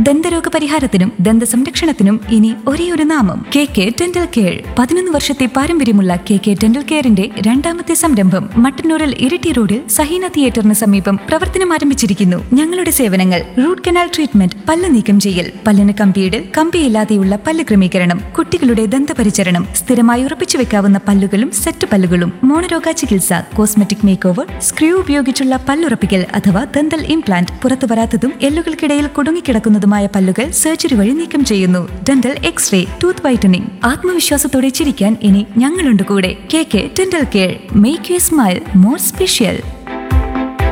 ദന്തരോഗ പരിഹാരത്തിനും ദന്ത സംരക്ഷണത്തിനും ഇനി ഒരേ ഒരു നാമം കെ കെ ഡെന്റൽ കെയർ പതിനൊന്ന് വർഷത്തെ പാരമ്പര്യമുള്ള കെ കെ ഡെന്റൽ കെയറിന്റെ രണ്ടാമത്തെ സംരംഭം മട്ടന്നൂരിൽ ഇരിട്ടി റോഡിൽ സഹീന തിയേറ്ററിന് സമീപം പ്രവർത്തനം ആരംഭിച്ചിരിക്കുന്നു ഞങ്ങളുടെ സേവനങ്ങൾ റൂട്ട് കനാൽ ട്രീറ്റ്മെന്റ് പല്ല് നീക്കം ചെയ്യൽ പല്ലിന് കമ്പിയിടൽ കമ്പിയില്ലാതെയുള്ള പല്ല് ക്രമീകരണം കുട്ടികളുടെ ദന്തപരിചരണം സ്ഥിരമായി ഉറപ്പിച്ചു വെക്കാവുന്ന പല്ലുകളും സെറ്റ് പല്ലുകളും മോണരോഗ ചികിത്സ കോസ്മെറ്റിക് മേക്ക് ഓവർ സ്ക്രൂ ഉപയോഗിച്ചുള്ള പല്ലുറപ്പിക്കൽ അഥവാ ദന്തൽ ഇംപ്ലാന്റ് പുറത്തു വരാത്തതും എല്ലുകൾക്കിടയിൽ കുടുങ്ങിക്കിടക്കുന്നതുമായ പല്ലുകൾ സർജറി വഴി നീക്കം ചെയ്യുന്നു ഡെന്റൽ എക്സ്റേ ടൂത്ത് വൈറ്റനിങ് ആത്മവിശ്വാസത്തോടെ ചിരിക്കാൻ ഇനി ഞങ്ങളുണ്ട് കൂടെ K K dental care make you smile more special